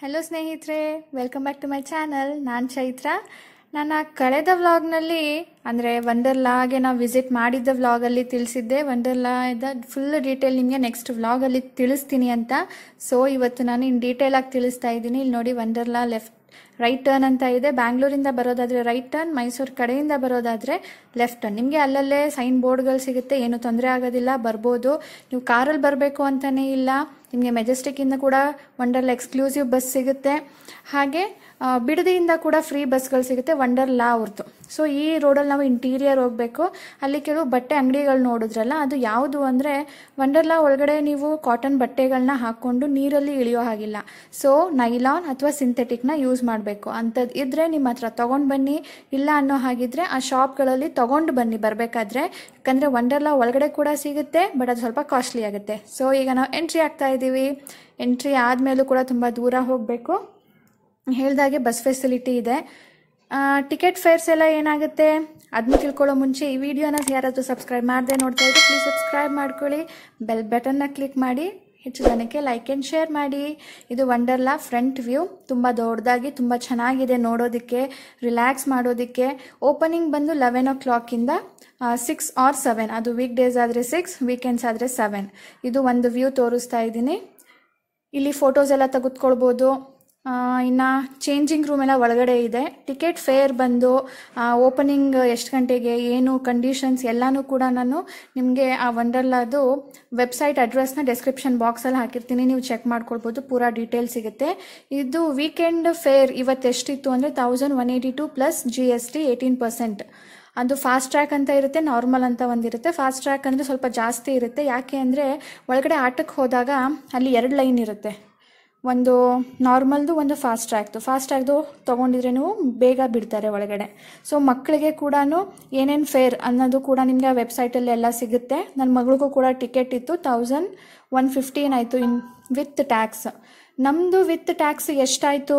hello ಸ್ನೇಹಿತರೆ welcome back to my channel ನಾನು ಚೈತ್ರ ನಾನು ಕಳೆದ ವ್ಲಾಗ್ನಲ್ಲಿ ಅಂದರೆ ವಂಡರ್ಲಾಗೆ ನಾವು ವಿಸಿಟ್ ಮಾಡಿದ್ದ ವ್ಲಾಗಲ್ಲಿ ತಿಳಿಸಿದ್ದೆ ವಂಡರ್ಲಾದ ಫುಲ್ ಡೀಟೇಲ್ ನಿಮಗೆ ನೆಕ್ಸ್ಟ್ ವ್ಲಾಗಲ್ಲಿ ತಿಳಿಸ್ತೀನಿ ಅಂತ ಸೊ ಇವತ್ತು ನಾನು ಇನ್ ಡೀಟೇಲ್ ಆಗಿ ತಿಳಿಸ್ತಾ ಇದ್ದೀನಿ ಇಲ್ಲಿ ನೋಡಿ ವಂಡರ್ಲಾ ಲೆಫ್ಟ್ ರೈಟ್ ಟರ್ನ್ ಅಂತ ಇದೆ ಬ್ಯಾಂಗ್ಳೂರಿಂದ ಬರೋದಾದರೆ ರೈಟ್ ಟರ್ನ್ ಮೈಸೂರು ಕಡೆಯಿಂದ ಬರೋದಾದರೆ ಲೆಫ್ಟ್ ಟರ್ನ್ ನಿಮಗೆ ಅಲ್ಲಲ್ಲೇ ಸೈನ್ ಬೋರ್ಡ್ಗಳು ಸಿಗುತ್ತೆ ಏನು ತೊಂದರೆ ಆಗೋದಿಲ್ಲ ಬರ್ಬೋದು ನೀವು ಕಾರಲ್ಲಿ ಬರಬೇಕು ಅಂತಲೇ ಇಲ್ಲ ನಿಮಗೆ ಮೆಜೆಸ್ಟಿಕ್ಕಿಂದ ಕೂಡ ವಂಡರ್ಲಾ ಎಕ್ಸ್ಕ್ಲೂಸಿವ್ ಬಸ್ ಸಿಗುತ್ತೆ ಹಾಗೆ ಆ, ಬಿಡದಿಯಿಂದ ಕೂಡ ಫ್ರೀ ಬಸ್ಗಳು ಸಿಗುತ್ತೆ ವಂಡರ್ಲಾ ಅವ್ರದ್ದು ಸೊ ಈ ರೋಡಲ್ಲಿ ನಾವು ಇಂಟೀರಿಯರ್ ಹೋಗಬೇಕು ಅಲ್ಲಿ ಕೆಲವು ಬಟ್ಟೆ ಅಂಗಡಿಗಳು ನೋಡಿದ್ರಲ್ಲ ಅದು ಯಾವುದು ಅಂದರೆ ವಂಡರ್ಲಾ ಒಳಗಡೆ ನೀವು ಕಾಟನ್ ಬಟ್ಟೆಗಳನ್ನ ಹಾಕ್ಕೊಂಡು ನೀರಲ್ಲಿ ಇಳಿಯೋ ಹಾಗಿಲ್ಲ ಸೊ ನೈಲಾನ್ ಅಥವಾ ಸಿಂಥೆಟಿಕ್ನ ಯೂಸ್ ಮಾಡಬೇಕು ಅಂಥದ್ದು ಇದ್ದರೆ ನಿಮ್ಮ ಹತ್ರ ತೊಗೊಂಡು ಬನ್ನಿ ಇಲ್ಲ ಅನ್ನೋ ಹಾಗಿದ್ರೆ ಆ ಶಾಪ್ಗಳಲ್ಲಿ ತೊಗೊಂಡು ಬನ್ನಿ ಬರಬೇಕಾದ್ರೆ ಯಾಕಂದರೆ ವಂಡರ್ಲಾ ಒಳಗಡೆ ಕೂಡ ಸಿಗುತ್ತೆ ಬಟ್ ಅದು ಸ್ವಲ್ಪ ಕಾಸ್ಟ್ಲಿ ಆಗುತ್ತೆ ಸೊ ಈಗ ನಾವು ಎಂಟ್ರಿ ಆಗ್ತಾ ಇದ್ದೀವಿ ಎಂಟ್ರಿ ಆದಮೇಲೂ ಕೂಡ ತುಂಬ ದೂರ ಹೋಗಬೇಕು ಹೇಳ್ದಾಗೆ ಬಸ್ ಫೆಸಿಲಿಟಿ ಇದೆ ಟಿಕೆಟ್ ಫೇರ್ಸ್ ಎಲ್ಲ ಏನಾಗುತ್ತೆ ಅದನ್ನ ತಿಳ್ಕೊಳ್ಳೋ ಮುಂಚೆ ಈ ವಿಡಿಯೋನ ಯಾರಾದರೂ ಸಬ್ಸ್ಕ್ರೈಬ್ ಮಾಡದೆ ನೋಡ್ತಾ ಇದ್ರೆ ಪ್ಲೀಸ್ ಸಬ್ಸ್ಕ್ರೈಬ್ ಮಾಡ್ಕೊಳ್ಳಿ ಬೆಲ್ ಬಟನ್ನ ಕ್ಲಿಕ್ ಮಾಡಿ ಹೆಚ್ಚು ಜನಕ್ಕೆ ಲೈಕ್ ಆ್ಯಂಡ್ ಶೇರ್ ಮಾಡಿ ಇದು ವಂಡರ್ಲಾ ಫ್ರಂಟ್ ವ್ಯೂ ತುಂಬ ದೊಡ್ಡದಾಗಿ ತುಂಬ ಚೆನ್ನಾಗಿದೆ ನೋಡೋದಕ್ಕೆ ರಿಲ್ಯಾಕ್ಸ್ ಮಾಡೋದಕ್ಕೆ ಓಪನಿಂಗ್ ಬಂದು ಲೆವೆನ್ ಓ ಕ್ಲಾಕಿಂದ ಸಿಕ್ಸ್ ಆರ್ ಸೆವೆನ್ ಅದು ವೀಕ್ ಡೇಸ್ ಆದರೆ ಸಿಕ್ಸ್ ವೀಕೆಂಡ್ಸ್ ಆದರೆ ಸೆವೆನ್ ಇದು ಒಂದು ವ್ಯೂ ತೋರಿಸ್ತಾ ಇದ್ದೀನಿ ಇಲ್ಲಿ ಫೋಟೋಸ್ ಎಲ್ಲ ತೆಗೆದುಕೊಳ್ಬೋದು ಇನ್ನು ಚೇಂಜಿಂಗ್ ರೂಮ್ ಎಲ್ಲ ಒಳಗಡೆ ಇದೆ ಟಿಕೆಟ್ ಫೇರ್ ಬಂದು ಓಪನಿಂಗ್ ಎಷ್ಟು ಗಂಟೆಗೆ ಏನು ಕಂಡೀಷನ್ಸ್ ಎಲ್ಲನೂ ಕೂಡ ನಾನು ನಿಮಗೆ ಆ ವಂಡರ್ಲಾದು ವೆಬ್ಸೈಟ್ ಅಡ್ರೆಸ್ನ ಡಿಸ್ಕ್ರಿಪ್ಷನ್ ಬಾಕ್ಸಲ್ಲಿ ಹಾಕಿರ್ತೀನಿ ನೀವು ಚೆಕ್ ಮಾಡ್ಕೊಳ್ಬೋದು ಪೂರಾ ಡೀಟೇಲ್ ಸಿಗುತ್ತೆ ಇದು ವೀಕೆಂಡ್ ಫೇರ್ ಇವತ್ತು ಎಷ್ಟಿತ್ತು ಅಂದರೆ thousand one eighty two plus G S T eighteen percent ಅದು ಫಾಸ್ಟ್ ಟ್ರ್ಯಾಕ್ ಅಂತ ಇರುತ್ತೆ ನಾರ್ಮಲ್ ಅಂತ ಒಂದಿರುತ್ತೆ ಫಾಸ್ಟ್ ಟ್ರ್ಯಾಕ್ ಅಂದರೆ ಸ್ವಲ್ಪ ಜಾಸ್ತಿ ಇರುತ್ತೆ ಯಾಕೆ ಅಂದರೆ ಒಳಗಡೆ ಆಟಕ್ಕೆ ಹೋದಾಗ ಅಲ್ಲಿ ಎರಡು ಲೈನ್ ಇರುತ್ತೆ ಒಂದು ನಾರ್ಮಲ್ದು ಒಂದು ಫಾಸ್ಟ್ ಟ್ರ್ಯಾಕ್ದು ಫಾಸ್ಟ್ ಟ್ರ್ಯಾಕ್ದು ತೊಗೊಂಡಿದ್ರೆ ನೀವು ಬೇಗ ಬಿಡ್ತಾರೆ ಒಳಗಡೆ ಸೊ ಮಕ್ಕಳಿಗೆ ಕೂಡ ಏನೇನು ಫೇರ್ ಅನ್ನೋದು ಕೂಡ ನಿಮಗೆ ಆ ವೆಬ್ಸೈಟಲ್ಲಿ ಎಲ್ಲ ಸಿಗುತ್ತೆ ನನ್ನ ಮಗಳಿಗೂ ಕೂಡ ಟಿಕೆಟ್ ಇತ್ತು ತೌಸಂಡ್ ಒನ್ ಫಿಫ್ಟೀನ್ ಆಯಿತು ಇನ್ ವಿತ್ ಟ್ಯಾಕ್ಸ್ ನಮ್ಮದು ವಿತ್ ಟ್ಯಾಕ್ಸ್ ಎಷ್ಟಾಯಿತು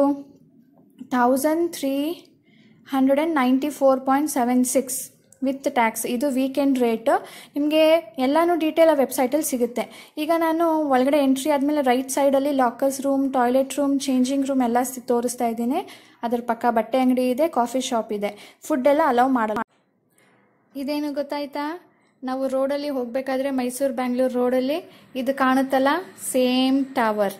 thousand three hundred and ninety four point seven six with tax ಇದು ವೀಕೆಂಡ್ ರೇಟ್ ನಿಮಗೆ ಎಲ್ಲನೂ ಡೀಟೇಲ್ ಆ ವೆಬ್ಸೈಟಲ್ಲಿ ಸಿಗುತ್ತೆ ಈಗ ನಾನು ಒಳಗಡೆ ಎಂಟ್ರಿ ಆದಮೇಲೆ ರೈಟ್ ಸೈಡಲ್ಲಿ lockers room toilet room changing room ಎಲ್ಲ ಸಿ- ತೋರಿಸ್ತಾ ಇದ್ದೀನಿ ಅದರ ಪಕ್ಕ ಬಟ್ಟೆ ಅಂಗಡಿ ಇದೆ ಕಾಫಿ ಶಾಪ್ ಇದೆ ಫುಡ್ ಎಲ್ಲ ಅಲೌ ಮಾಡಲ್ಲ ಇದೇನು ಗೊತ್ತಾಯ್ತಾ ನಾವು ರೋಡಲ್ಲಿ ಹೋಗಬೇಕಾದ್ರೆ ಮೈಸೂರು ಬ್ಯಾಂಗ್ಳೂರು ರೋಡಲ್ಲಿ ಇದು ಕಾಣುತ್ತಲ್ಲ ಸೇಮ್ ಟವರ್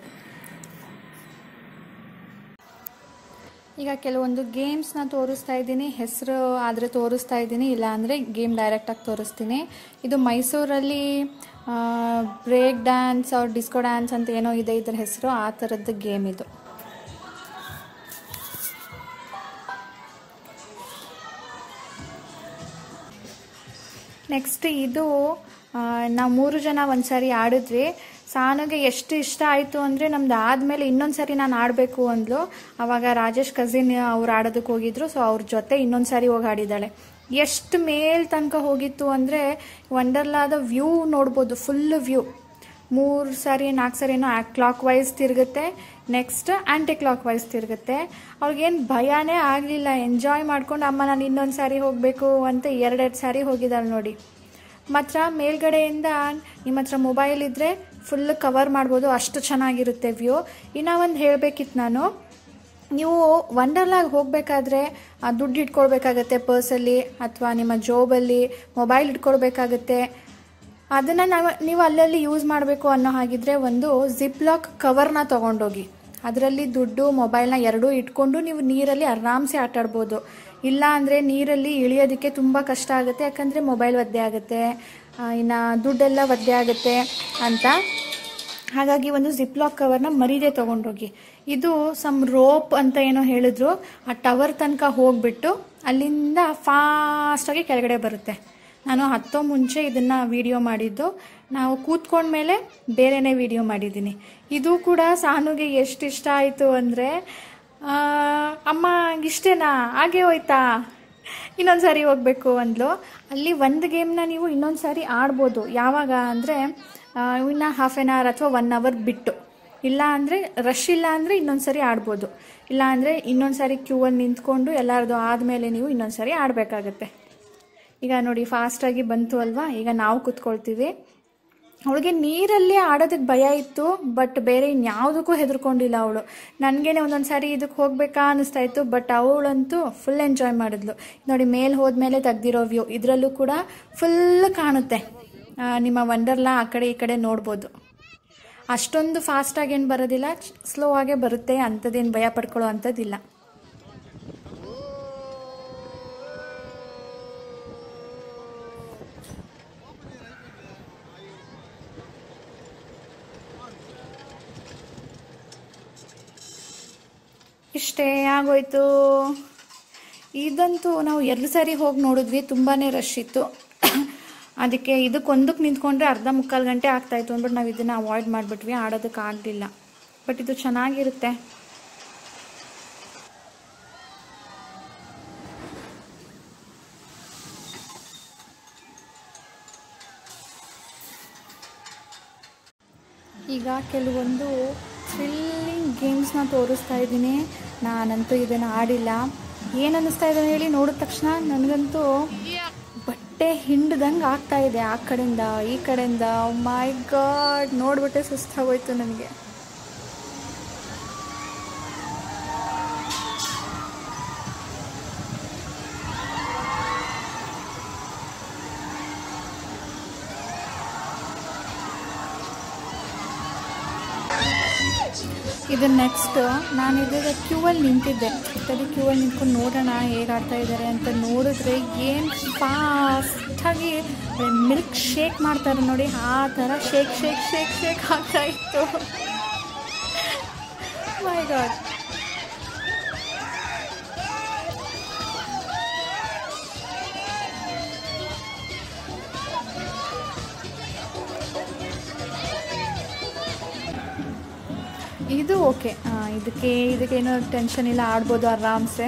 ಈಗ ಕೆಲವೊಂದು ಗೇಮ್ಸ್ನ ತೋರಿಸ್ತಾ ಇದ್ದೀನಿ ಹೆಸರು ಆದರೆ ತೋರಿಸ್ತಾ ಇದ್ದೀನಿ ಇಲ್ಲ ಅಂದರೆ ಗೇಮ್ ಡೈರೆಕ್ಟಾಗಿ ತೋರಿಸ್ತೀನಿ ಇದು ಮೈಸೂರಲ್ಲಿ ಬ್ರೇಕ್ ಡ್ಯಾನ್ಸ್ ಅವ್ರ ಡಿಸ್ಕೋ ಡ್ಯಾನ್ಸ್ ಅಂತ ಏನೋ ಇದೆ ಇದರ ಹೆಸರು ಆ ಥರದ್ದು ಗೇಮ್ ಇದು ನೆಕ್ಸ್ಟ್ ಇದು ನಾವು ಮೂರು ಜನ ಒಂದ್ಸರಿ ಆಡಿದ್ವಿ ಸಾನುಗೆ ಎಷ್ಟು ಇಷ್ಟ ಆಯಿತು ಅಂದರೆ ನಮ್ದು ಆದಮೇಲೆ ಇನ್ನೊಂದು ಸರಿ ನಾನು ಆಡಬೇಕು ಅಂದ್ಲು ಅವಾಗ ರಾಜೇಶ್ ಕಸಿನ್ ಅವ್ರು ಆಡೋದಕ್ಕೆ ಹೋಗಿದ್ರು ಸೊ ಅವ್ರ ಜೊತೆ ಇನ್ನೊಂದು ಸಾರಿ ಹೋಗಿ ಆಡಿದ್ದಾಳೆ ಎಷ್ಟು ಮೇಲ್ ತನಕ ಹೋಗಿತ್ತು ಅಂದರೆ ವಂಡರ್ಲಾದ ವ್ಯೂ ನೋಡ್ಬೋದು ಫುಲ್ ವ್ಯೂ ಮೂರು ಸಾರಿ ನಾಲ್ಕು ಸಾರಿ ಏನೋ ಕ್ಲಾಕ್ ವೈಸ್ ತಿರುಗುತ್ತೆ ನೆಕ್ಸ್ಟ್ ಆ್ಯಂಟಿ ಕ್ಲಾಕ್ ವೈಸ್ ತಿರುಗುತ್ತೆ ಅವ್ಳಿಗೇನು ಭಯನೇ ಆಗಲಿಲ್ಲ ಎಂಜಾಯ್ ಮಾಡ್ಕೊಂಡು ಅಮ್ಮ ನಾನು ಇನ್ನೊಂದು ಸಾರಿ ಹೋಗಬೇಕು ಅಂತ ಎರಡೆರಡು ಸಾರಿ ಹೋಗಿದ್ದಾಳೆ ನೋಡಿ ಮಾತ್ರ ಮೇಲ್ಗಡೆಯಿಂದ ನಿಮ್ಮ ಹತ್ರ ಮೊಬೈಲ್ ಇದ್ದರೆ ಫುಲ್ ಕವರ್ ಮಾಡ್ಬೋದು ಅಷ್ಟು ಚೆನ್ನಾಗಿರುತ್ತೆ ವ್ಯೂ ಇನ್ನು ಒಂದು ಹೇಳಬೇಕಿತ್ತು ನಾನು ನೀವು ವಂಡರ್ಲಾಗ್ ಹೋಗಬೇಕಾದ್ರೆ ದುಡ್ಡು ಇಟ್ಕೊಳ್ಬೇಕಾಗತ್ತೆ ಪರ್ಸಲ್ಲಿ ಅಥವಾ ನಿಮ್ಮ ಜೋಬಲ್ಲಿ ಮೊಬೈಲ್ ಇಟ್ಕೊಳ್ಬೇಕಾಗತ್ತೆ ಅದನ್ನು ನಾವು ನೀವು ಅಲ್ಲಲ್ಲಿ ಯೂಸ್ ಮಾಡಬೇಕು ಅನ್ನೋ ಹಾಗಿದ್ರೆ ಒಂದು ಜಿಪ್ ಲಾಕ್ ಕವರ್ನ ತೊಗೊಂಡೋಗಿ ಅದರಲ್ಲಿ ದುಡ್ಡು ಮೊಬೈಲ್ನ ಎರಡೂ ಇಟ್ಕೊಂಡು ನೀವು ನೀರಲ್ಲಿ ಆರಾಮ್ಸೆ ಆಟ ಆಡ್ಬೋದು ಇಲ್ಲ ಅಂದರೆ ನೀರಲ್ಲಿ ಇಳಿಯೋದಕ್ಕೆ ತುಂಬ ಕಷ್ಟ ಆಗುತ್ತೆ ಯಾಕಂದರೆ ಮೊಬೈಲ್ ಒದ್ದೆ ಆಗುತ್ತೆ ಇನ್ನು ದುಡ್ಡೆಲ್ಲ ಒದ್ದೆ ಆಗುತ್ತೆ ಅಂತ ಹಾಗಾಗಿ ಒಂದು ಜಿಪ್ ಲಾಕ್ ಕವರ್ನ ಮರೀದೆ ತೊಗೊಂಡೋಗಿ ಇದು ಸಮ್ ರೋಪ್ ಅಂತ ಏನೋ ಹೇಳಿದ್ರು ಆ ಟವರ್ ತನಕ ಹೋಗ್ಬಿಟ್ಟು ಅಲ್ಲಿಂದ ಫಾಸ್ಟಾಗಿ ಕೆಳಗಡೆ ಬರುತ್ತೆ ನಾನು ಹತ್ತೋ ಮುಂಚೆ ಇದನ್ನು ವಿಡಿಯೋ ಮಾಡಿದ್ದು ನಾವು ಕೂತ್ಕೊಂಡ್ಮೇಲೆ ಬೇರೆನೇ ವಿಡಿಯೋ ಮಾಡಿದ್ದೀನಿ ಇದು ಕೂಡ ಸಾನುಗೆ ಎಷ್ಟು ಇಷ್ಟ ಆಯಿತು ಅಂದರೆ ಅಮ್ಮ ಇಷ್ಟೇನಾ ಹಾಗೆ ಹೋಯ್ತಾ ಇನ್ನೊಂದು ಸಾರಿ ಹೋಗಬೇಕು ಅಂದ್ಲು ಅಲ್ಲಿ ಒಂದು ಗೇಮ್ನ ನೀವು ಇನ್ನೊಂದು ಸಾರಿ ಆಡ್ಬೋದು ಯಾವಾಗ ಅಂದರೆ ಇನ್ನು ಹಾಫ್ ಆನ್ ಅವರ್ ಅಥವಾ ಒನ್ ಅವರ್ ಬಿಟ್ಟು ಇಲ್ಲ ಅಂದರೆ ರಶ್ ಇಲ್ಲ ಅಂದರೆ ಇನ್ನೊಂದು ಸರಿ ಆಡ್ಬೋದು ಇಲ್ಲ ಅಂದರೆ ಇನ್ನೊಂದು ಸಾರಿ ಕ್ಯೂವಲ್ಲಿ ನಿಂತ್ಕೊಂಡು ಎಲ್ಲರದು ಆದಮೇಲೆ ನೀವು ಇನ್ನೊಂದು ಸಾರಿ ಆಡಬೇಕಾಗತ್ತೆ ಈಗ ನೋಡಿ ಫಾಸ್ಟಾಗಿ ಬಂತು ಅಲ್ವಾ ಈಗ ನಾವು ಕೂತ್ಕೊಳ್ತೀವಿ ಅವಳಿಗೆ ನೀರಲ್ಲಿ ಆಡೋದಕ್ಕೆ ಭಯ ಇತ್ತು ಬಟ್ ಬೇರೆ ಇನ್ಯಾವುದಕ್ಕೂ ಹೆದರ್ಕೊಂಡಿಲ್ಲ ಅವಳು ನನಗೇನೆ ಒಂದೊಂದು ಸಾರಿ ಇದಕ್ಕೆ ಹೋಗ್ಬೇಕಾ ಅನ್ನಿಸ್ತಾ ಇತ್ತು ಬಟ್ ಅವಳಂತೂ ಫುಲ್ ಎಂಜಾಯ್ ಮಾಡಿದ್ಲು ನೋಡಿ ಮೇಲೆ ಹೋದ್ಮೇಲೆ ತೆಗ್ದಿರೋ ವ್ಯೂ ಇದರಲ್ಲೂ ಕೂಡ ಫುಲ್ ಕಾಣುತ್ತೆ ಆ, ನಿಮ್ಮ ವಂಡರ್ಲಾ ಆ ಕಡೆ ಈ ಕಡೆ ನೋಡ್ಬೋದು ಅಷ್ಟೊಂದು ಫಾಸ್ಟಾಗಿ ಏನು ಬರೋದಿಲ್ಲ ಸ್ಲೋ ಆಗೇ ಬರುತ್ತೆ ಅಂಥದ್ದೇನು ಭಯ ಪಡ್ಕೊಳ್ಳೋ ಅಂಥದ್ದಿಲ್ಲ ಇಷ್ಟೇ ಆಗೋಯ್ತು ಇದಂತೂ ನಾವು ಎರಡು ಸಾರಿ ಹೋಗಿ ನೋಡಿದ್ವಿ ತುಂಬಾ ರಶ್ ಇತ್ತು ಅದಕ್ಕೆ ಇದಕ್ಕೊಂದಕ್ಕೆ ನಿಂತ್ಕೊಂಡ್ರೆ ಅರ್ಧ ಮುಕ್ಕಾಲು ಗಂಟೆ ಆಗ್ತಾಯಿತ್ತು ಅಂದ್ಬಿಟ್ಟು ನಾವು ಇದನ್ನು ಅವಾಯ್ಡ್ ಮಾಡಿಬಿಟ್ವಿ ಆಡೋದಕ್ಕೆ ಆಗಲಿಲ್ಲ ಬಟ್ ಇದು ಚೆನ್ನಾಗಿರುತ್ತೆ ಈಗ ಕೆಲವೊಂದು ಥ್ರಿಲ್ಲಿಂಗ್ ಗೇಮ್ಸ್ನ ತೋರಿಸ್ತಾ ಇದ್ದೀನಿ ನಾನಂತೂ ಇದನ್ನು ಆಡಿಲ್ಲ ಏನು ಅನ್ನಿಸ್ತಾ ಇದೆ ಹೇಳಿ ನೋಡಿದ ತಕ್ಷಣ ನನಗಂತೂ ಬಟ್ಟೆ ಹಿಂಡ್ದಂಗೆ ಆಗ್ತಾ ಇದೆ ಆ ಕಡೆಯಿಂದ ಈ ಕಡೆಯಿಂದ ಮೈ ಗಾಡ್ ನೋಡ್ಬಿಟ್ಟೆ ಸುಸ್ತಾಗೋಯ್ತು ನನಗೆ ಇದು ನೆಕ್ಸ್ಟ್ ನಾನು ಇದರ ಕ್ಯೂ ಅಲ್ಲಿ ನಿಂತಿದ್ದೆ ಸರಿ ಕ್ಯೂ ಅಲ್ಲಿ ನಿಂತ್ಕೊಂಡು ನೋಡೋಣ ಹೇಗೆ ಆಡ್ತಾ ಇದ್ದಾರೆ ಅಂತ ನೋಡಿದ್ರೆ ಏನು ಫಾಸ್ಟಾಗಿ ಮಿಲ್ಕ್ ಶೇಕ್ ಮಾಡ್ತಾರೆ ನೋಡಿ ಆ ಥರ ಶೇಕ್ ಶೇಕ್ ಶೇಕ್ ಶೇಕ್ ಆಗ್ತಾ ಇತ್ತು ಮೈ ಗಾಡ್ ಇದು ಓಕೆ ಇದಕ್ಕೆ ಇದಕ್ಕೇನೋ ಟೆನ್ಷನ್ ಇಲ್ಲ ಆಡ್ಬೋದು ಆರಾಮ್ಸೆ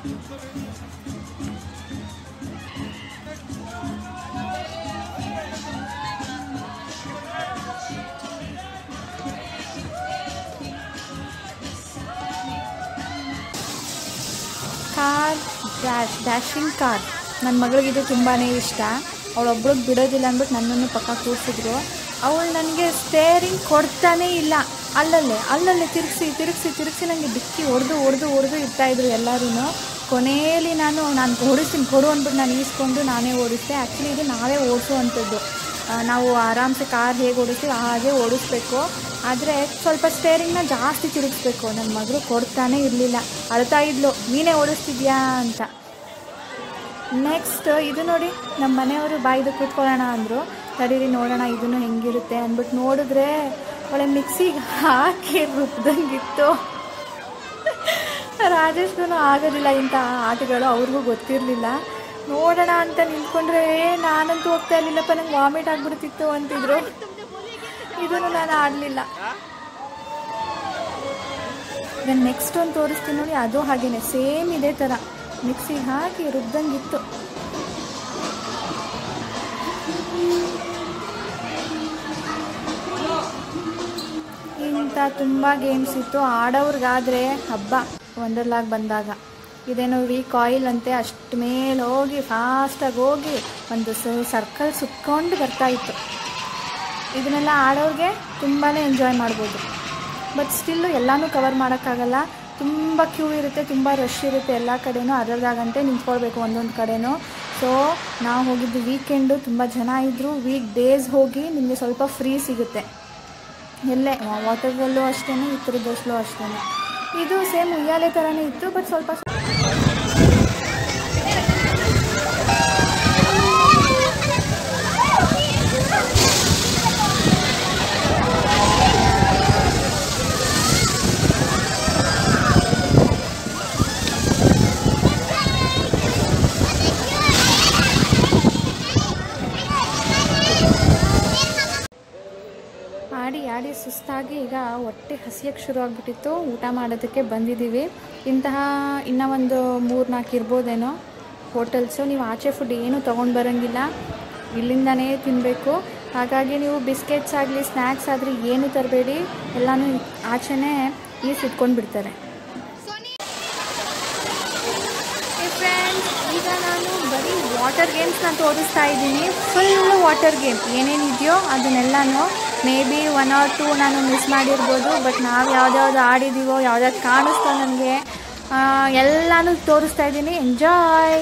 ಕಾರ್ ಡ್ಯಾಶ್ ಡ್ಯಾಶಿಂಗ್ ಕಾರ್ ನನ್ನ ಮಗಳಿಗೆ ಇದು ತುಂಬಾ ಇಷ್ಟ ಅವಳೊಬ್ಳಿಗೆ ಬಿಡೋದಿಲ್ಲ ಅಂದ್ಬಿಟ್ಟು ನನ್ನನ್ನು ಪಕ್ಕ ಕೂರಿಸಿದ್ರು ಅವಳು ನನಗೆ ಸ್ಟೇರಿಂಗ್ ಕೊಡ್ತಾನೇ ಇಲ್ಲ ಅಲ್ಲಲ್ಲೇ ಅಲ್ಲಲ್ಲೇ ತಿರುಗಿಸಿ ತಿರುಗಿಸಿ ತಿರುಗಿಸಿ ನನಗೆ ಡಿಕ್ಕಿ ಹೊಡೆದು ಹೊಡೆದು ಹೊಡೆದು ಇರ್ತಾಯಿದ್ರು ಎಲ್ಲರೂ ಕೊನೆಯಲ್ಲಿ ನಾನು ನಾನು ಓಡಿಸ್ತೀನಿ ಕೊಡು ಅಂದ್ಬಿಟ್ಟು ನಾನು ಈಸ್ಕೊಂಡು ನಾನೇ ಓಡಿಸ್ದೆ ಆ್ಯಕ್ಚುಲಿ ಇದು ನಾವೇ ಓಡಿಸುವಂಥದ್ದು ಆ, ನಾವು ಆರಾಮ್ಸೆ ಕಾರ್ ಹೇಗೆ ಓಡಿಸ್ತೀವಿ ಹಾಗೆ ಓಡಿಸ್ಬೇಕು ಆದರೆ ಸ್ವಲ್ಪ ಸ್ಟೇರಿಂಗ್ನ ಜಾಸ್ತಿ ತಿರುಗಿಸ್ಬೇಕು ನನ್ನ ಮಗಳು ಕೊಡ್ತಾನೆ ಇರಲಿಲ್ಲ ಅಳ್ತಾ ಇದ್ಲು ನೀನೇ ಓಡಿಸ್ತಿದ್ಯಾ ಅಂತ ನೆಕ್ಸ್ಟ್ ಇದು ನೋಡಿ ನಮ್ಮ ಮನೆಯವರು ಬಾಯಿದು ಕೂತ್ಕೊಳ್ಳೋಣ ಅಂದರು ತಡೀರಿ ನೋಡೋಣ ಇದನ್ನು ಹೆಂಗಿರುತ್ತೆ ಅಂದ್ಬಿಟ್ಟು ನೋಡಿದ್ರೆ ಒಳ್ಳೆ ಮಿಕ್ಸಿಗೆ ಹಾಕಿ ರುಬ್ದಂಗಿತ್ತು ರಾಜೇಶ್ಗೂ ಆಗೋದಿಲ್ಲ ಇಂಥ ಆಟಗಳು ಅವ್ರಿಗೂ ಗೊತ್ತಿರಲಿಲ್ಲ ನೋಡೋಣ ಅಂತ ನಿಂತ್ಕೊಂಡ್ರೆ "ಏ, ನಾನಂತೂ ಹೋಗ್ತಾ ಇರಲಿಲ್ಲಪ್ಪ ನಂಗೆ ವಾಮಿಟ್ ಆಗ್ಬಿಡ್ತಿತ್ತು ಅಂತಿದ್ರು ಇದನ್ನು ನಾನು ಆಡಲಿಲ್ಲ ನಾನು ನೆಕ್ಸ್ಟ್ ಒಂದು ತೋರಿಸ್ತೀನಿ ನೋಡಿ ಅದು ಹಾಗೇನೆ ಸೇಮ್ ಇದೇ ಥರ ಮಿಕ್ಸಿಗೆ ಹಾಕಿ ರುಬ್ದಂಗಿತ್ತು ಇಂಥ ತುಂಬ ಗೇಮ್ಸ್ ಇತ್ತು ಆಡೋರ್ಗಾದರೆ ಹಬ್ಬ ವಂಡರ್ಲಾಗ್ ಬಂದಾಗ ಇದೇನೋ ಕಾಯಿಲ್ ಅಂತೆ ಅಷ್ಟು ಮೇಲೆ ಹೋಗಿ ಫಾಸ್ಟಾಗಿ ಹೋಗಿ ಒಂದು ಸರ್ಕಲ್ ಸುತ್ಕೊಂಡು ಬರ್ತಾ ಇತ್ತು ಇದನ್ನೆಲ್ಲ ಆಡೋರಿಗೆ ತುಂಬಾ ಎಂಜಾಯ್ ಮಾಡ್ಬೋದು ಬಟ್ ಸ್ಟಿಲ್ಲು ಎಲ್ಲನೂ ಕವರ್ ಮಾಡೋಕ್ಕಾಗಲ್ಲ ತುಂಬ ಕ್ಯೂ ಇರುತ್ತೆ ತುಂಬ ರಶ್ ಇರುತ್ತೆ ಎಲ್ಲ ಕಡೆನೂ ಅರ್ಧ ಗಂಟೆ ನಿಂತ್ಕೊಳ್ಬೇಕು ಒಂದೊಂದು ಕಡೆನೂ ಸೊ ನಾವು ಹೋಗಿದ್ದು ವೀಕೆಂಡು ತುಂಬ ಜನ ಇದ್ದರು ವೀಕ್ ಡೇಸ್ ಹೋಗಿ ನಿಮಗೆ ಸ್ವಲ್ಪ ಫ್ರೀ ಸಿಗುತ್ತೆ ಎಲ್ಲೇ ವಾಟರ್ದಲ್ಲೂ ಅಷ್ಟೇ ಈ ಥರದಲ್ಲೂ ಅಷ್ಟೇ ಇದು ಸೇಮ್ ಉಯ್ಯಾಲೆ ಥರನೇ ಇತ್ತು ಬಟ್ ಸ್ವಲ್ಪ ಆಡಿ ಆಡಿ ಸುಸ್ತಾಗಿ ಈಗ ಹೊಟ್ಟೆ ಹಸಿಯಕ್ಕೆ ಶುರು ಆಗಿಬಿಟ್ಟಿತ್ತು ಊಟ ಮಾಡೋದಕ್ಕೆ ಬಂದಿದ್ದೀವಿ ಇಂತಹ ಇನ್ನೂ ಒಂದು ಮೂರು ನಾಲ್ಕು ಇರ್ಬೋದೇನೋ ಹೋಟೆಲ್ಸು ನೀವು ಆಚೆ ಫುಡ್ ಏನೂ ತೊಗೊಂಡು ಬರೋಂಗಿಲ್ಲ ಇಲ್ಲಿಂದನೇ ತಿನ್ನಬೇಕು ಹಾಗಾಗಿ ನೀವು ಬಿಸ್ಕೆಟ್ಸ್ ಆಗಲಿ ಸ್ನ್ಯಾಕ್ಸ್ ಆಗಲಿ ಏನು ತರಬೇಡಿ ಎಲ್ಲನೂ ಆಚೆನೇ ಈಸ್ ಇಟ್ಕೊಂಡು ಬಿಡ್ತಾರೆ ಫ್ರೆಂಡ್ಸ್ ಈಗ ನಾನು ಬರೀ ವಾಟರ್ ಗೇಮ್ಸ್ನ ತೋರಿಸ್ತಾ ಇದ್ದೀನಿ ಫುಲ್ ವಾಟರ್ ಗೇಮ್ ಏನೇನಿದೆಯೋ ಅದನ್ನೆಲ್ಲನೂ maybe one or two ನಾನು ಮಿಸ್ ಮಾಡಿರ್ಬೋದು ಬಟ್ ನಾವು ಯಾವ್ದ್ಯಾವ್ದು ಆಡಿದ್ದೀವೋ ಯಾವ್ದಾವ್ದು ಕಾಣಿಸ್ತೋ ನನಗೆ ಎಲ್ಲನೂ ತೋರಿಸ್ತಾ ಇದ್ದೀನಿ ಎಂಜಾಯ್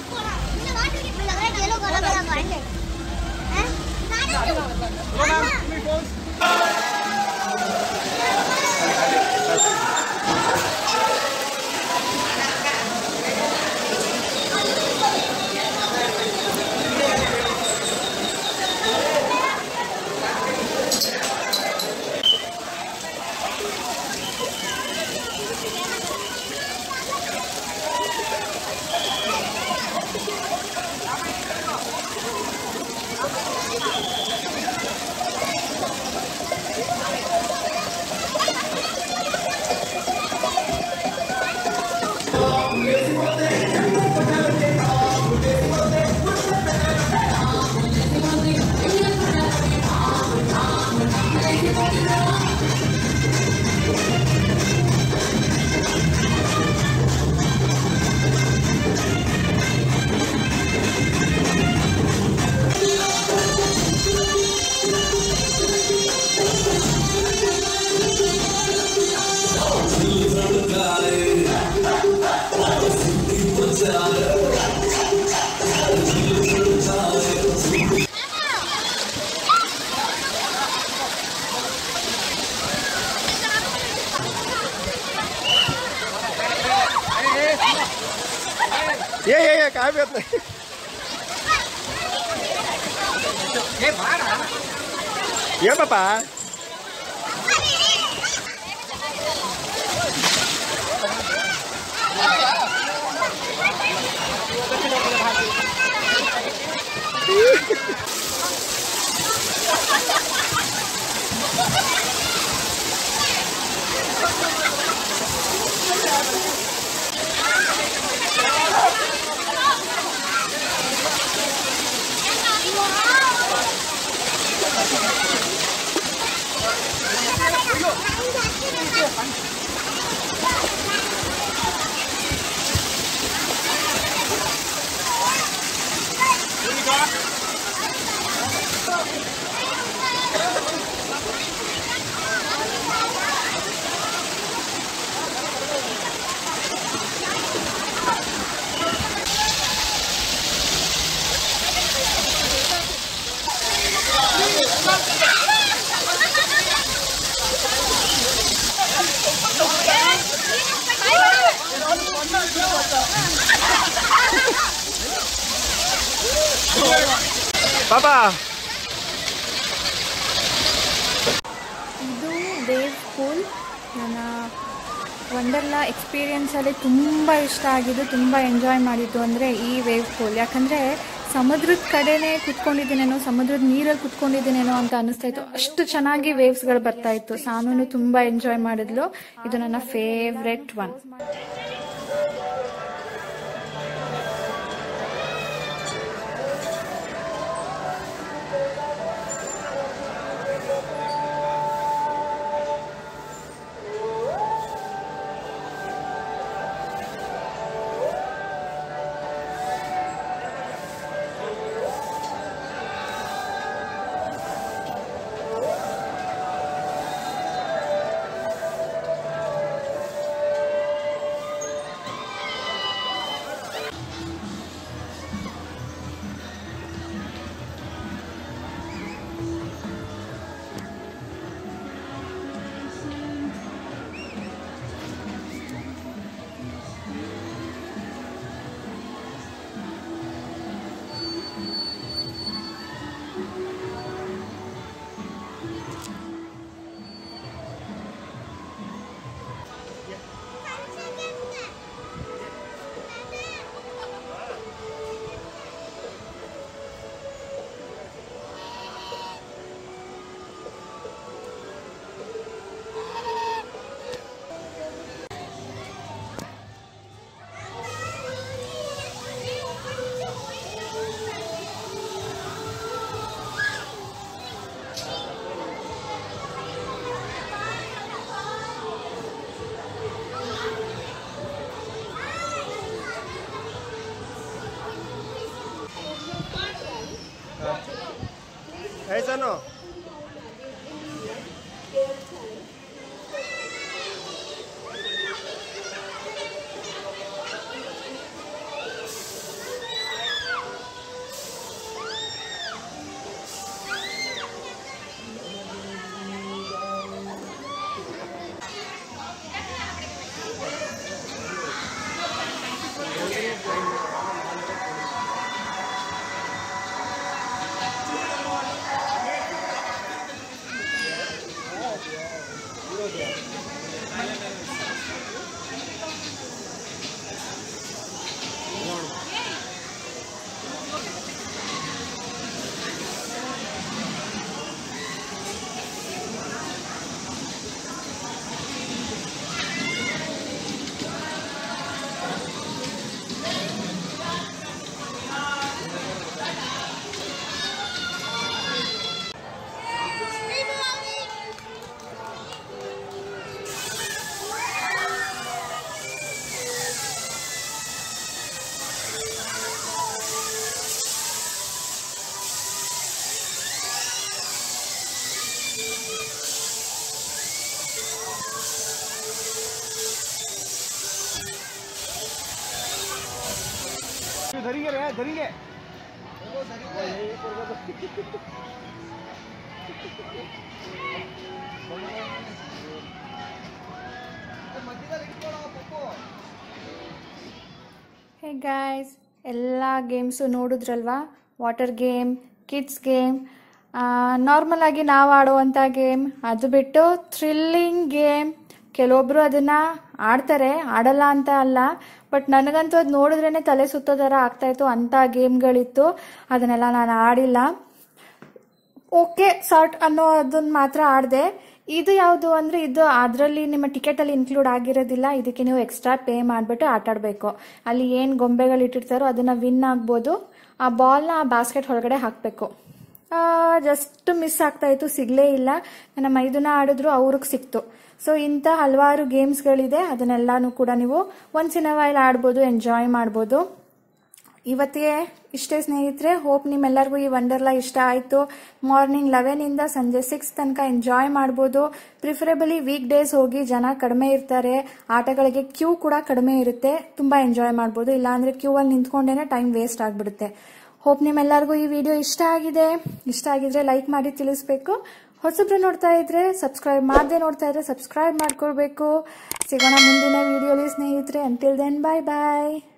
ये ये ये काय येत नाही ये बाबा ಬಾಬಾ ಇದು ವೇವ್ ಪೂಲ್ ನನ್ನ ವಂಡರ್ಲಾ ಎಕ್ಸ್ಪೀರಿಯನ್ಸಲ್ಲಿ ತುಂಬ ಇಷ್ಟ ಆಗಿದ್ದು ತುಂಬ ಎಂಜಾಯ್ ಮಾಡಿದ್ದು ಅಂದರೆ ಈ ವೇವ್ ಪೂಲ್ ಯಾಕಂದರೆ ಸಮುದ್ರದ ಕಡೆನೇ ಕುತ್ಕೊಂಡಿದ್ದೀನೇನೋ ಸಮುದ್ರದ ನೀರಲ್ಲಿ ಕುತ್ಕೊಂಡಿದ್ದೀನೇನೋ ಅಂತ ಅನಿಸ್ತಾ ಇತ್ತು ಅಷ್ಟು ಚೆನ್ನಾಗಿ ವೇವ್ಸ್ಗಳು ಬರ್ತಾ ಇತ್ತು ಸಾನೂನು ತುಂಬ ಎಂಜಾಯ್ ಮಾಡಿದ್ಲು ಇದು ನನ್ನ ಫೇವ್ರೆಟ್ ಒನ್ ದರ್ಶನು धरेंगे रे धरेंगे ಹೇ ಗಾಯ್ಸ್ ಎಲ್ಲ ಗೇಮ್ಸು ನೋಡಿದ್ರಲ್ವಾ water game kids game normal ಆಗಿ ನಾವು ಆಡುವಂಥ ಗೇಮ್ ಅದು ಬಿಟ್ಟು ಥ್ರಿಲ್ಲಿಂಗ್ ಗೇಮ್ ಕೆಲವೊಬ್ರು ಅದನ್ನ ಆಡ್ತಾರೆ ಆಡಲ್ಲ ಅಂತ ಅಲ್ಲ ಬಟ್ ನನಗಂತೂ ಅದು ನೋಡಿದ್ರೇನೆ ತಲೆ ಸುತ್ತೋ ಥರ ಆಗ್ತಾಯಿತ್ತು ಅಂಥ ಗೇಮ್ಗಳಿತ್ತು ಅದನ್ನೆಲ್ಲ ನಾನು ಆಡಿಲ್ಲ ಓಕೆ ಸಾರ್ಟ್ ಅನ್ನೋ ಅದನ್ನ ಮಾತ್ರ ಆಡಿದೆ ಇದು ಯಾವುದು ಅಂದರೆ ಇದು ಅದರಲ್ಲಿ ನಿಮ್ಮ ಟಿಕೆಟಲ್ಲಿ ಇನ್ಕ್ಲೂಡ್ ಆಗಿರೋದಿಲ್ಲ ಇದಕ್ಕೆ ನೀವು ಎಕ್ಸ್ಟ್ರಾ ಪೇ ಮಾಡಿಬಿಟ್ಟು ಆಟ ಆಡಬೇಕು ಅಲ್ಲಿ ಏನು ಗೊಂಬೆಗಳು ಇಟ್ಟಿರ್ತಾರೋ ಅದನ್ನು ವಿನ್ ಆಗ್ಬೋದು ಆ ಬಾಲ್ನ ಆ ಬಾಸ್ಕೆಟ್ ಹೊರಗಡೆ ಹಾಕಬೇಕು ಜಸ್ಟ್ ಮಿಸ್ ಆಗ್ತಾ ಇತ್ತು ಸಿಗಲೇ ಇಲ್ಲ ನನ್ನ ಮೈದುನ ಆಡಿದ್ರು ಅವ್ರಿಗೆ ಸಿಕ್ತು ಸೊ ಇಂಥ ಹಲವಾರು ಗೇಮ್ಸ್ಗಳಿದೆ ಅದನ್ನೆಲ್ಲಾನು ಕೂಡ ನೀವು ಒನ್ಸ್ ಇನ್ ಅ ವೈಲ್ ಆಡ್ಬೋದು ಎಂಜಾಯ್ ಮಾಡ್ಬೋದು ಇವತ್ತಿಗೆ ಇಷ್ಟೇ ಸ್ನೇಹಿತರೆ ಹೋಪ್ ನಿಮ್ಮೆಲ್ಲರಿಗೂ ಈ ವಂಡರ್ಲಾ ಇಷ್ಟ ಆಯಿತು ಮಾರ್ನಿಂಗ್ ಲೆವೆನಿಂದ ಸಂಜೆ ಸಿಕ್ಸ್ ತನಕ ಎಂಜಾಯ್ ಮಾಡ್ಬೋದು ಪ್ರಿಫರೇಬಲಿ ವೀಕ್ ಡೇಸ್ ಹೋಗಿ ಜನ ಕಡಿಮೆ ಇರ್ತಾರೆ ಆಟಗಳಿಗೆ ಕ್ಯೂ ಕೂಡ ಕಡಿಮೆ ಇರುತ್ತೆ ತುಂಬ ಎಂಜಾಯ್ ಮಾಡ್ಬೋದು ಇಲ್ಲಾಂದರೆ ಕ್ಯೂ ಅಲ್ಲಿ ನಿಂತ್ಕೊಂಡೇನೆ ಟೈಮ್ ವೇಸ್ಟ್ ಆಗಿಬಿಡುತ್ತೆ ಹೋಪ್ ನಿಮ್ಮೆಲ್ಲರಿಗೂ ಈ ವಿಡಿಯೋ ಇಷ್ಟ ಆಗಿದೆ ಇಷ್ಟ ಆಗಿದ್ರೆ ಲೈಕ್ ಮಾಡಿ ತಿಳಿಸ್ಬೇಕು ಹೊಸಬ್ರು ನೋಡ್ತಾ ಇದ್ರೆ ಸಬ್ಸ್ಕ್ರೈಬ್ ಮಾಡದೆ ನೋಡ್ತಾ ಇದ್ರೆ ಸಬ್ಸ್ಕ್ರೈಬ್ ಮಾಡ್ಕೊಳ್ಬೇಕು ಸಿಗೋಣ ಮುಂದಿನ ವಿಡಿಯೋಲಿ ಸ್ನೇಹಿತರೆ ಅಂಟಿಲ್ ದೆನ್ ಬಾಯ್ ಬಾಯ್